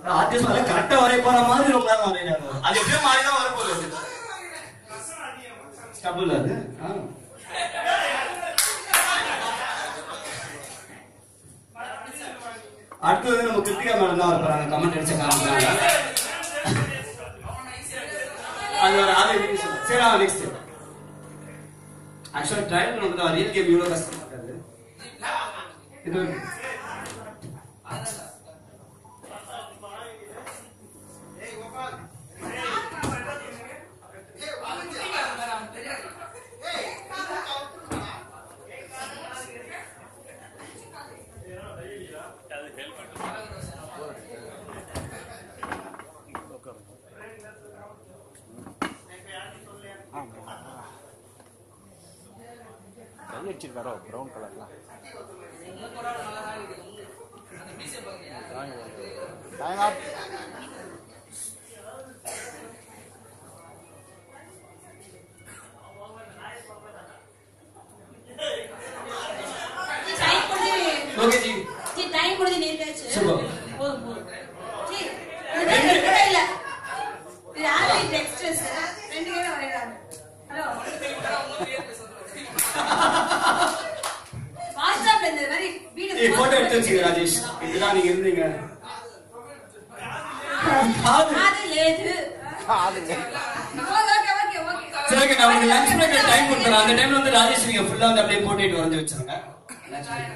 Artist மேல கரெக்டா வரைய போற மாதிரி ரொம்ப நேரம் வரையிறாங்க அது எப்படியோ மாறி தான் வரப்போகுது ஸ்டபுள் அது ஆ. அடுத்து வந்து நம்ம கிருத்திகா மேடம் தான் வரப்போறாங்க கமெண்ட் அடிச்ச காரணத்தினால அது ஒரு ஆள் எப்படி சொல்ல சரி ஆ நெக்ஸ்ட் ஆக்சுவலா ட்ரைவல் நமக்கு ரியல் கேம் இவ்வளவு கஷ்டமா இருக்காது இது கை அடிச்சிருக்காரோ ப்ரௌன் கலர்லாம் டைம் ஆப் டைம் முடிஞ்சு ஓகே ஜி ஜி டைம் முடிஞ்சு நேத்தாச்சு சூப்பர். போதும் போதும் ஜி இதுதான் இருக்கவே இல்ல இது ஆன்லைன் டெக்ஸ்டர்ஸ் ரெண்டு பேரும் வரையறாங்க ஹலோ வாட்ஸ்அப்ல இந்த மாதிரி வீடு ஏய் போட்டோ எடுத்து வச்சுக்க ராஜேஷ் இதுதான் நீங்க இருந்தீங்க காது. அது லேது ஆளுங்க ஓகே ஓகே ஓகே சரி ஓகே நான் உங்களுக்கு லஞ்ச் பிரேக் டைம் கொடுக்குறேன் அந்த டைம்ல வந்து ராஜேஷ் நீங்க ஃபுல்லா வந்து அப்படியே போட்டுட்டு வரைஞ்சு வச்சிருங்க Lunch break.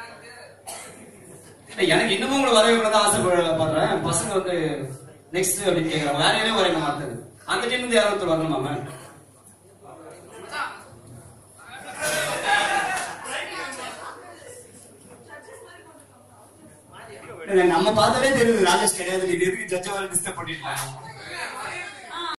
இல்ல, எனக்கு இன்னமும் உங்களை வரையக்கூடாது ஆசைப்படுறேன் பசங்க வந்து நெக்ஸ்ட் அப்படின்னு கேக்குறாங்க வேற எதுவும் வரையணும் மாட்டது அந்த டைம் வந்து யாரும் ஒருத்தர் வரணுமா மேம் நம்ம பார்த்தாலே தெரியுது ராஜேஷ் கிடையாது இது எதுக்கு ஜட்ஜ் வர டிஸ்டர்ப் பண்ணிட்டு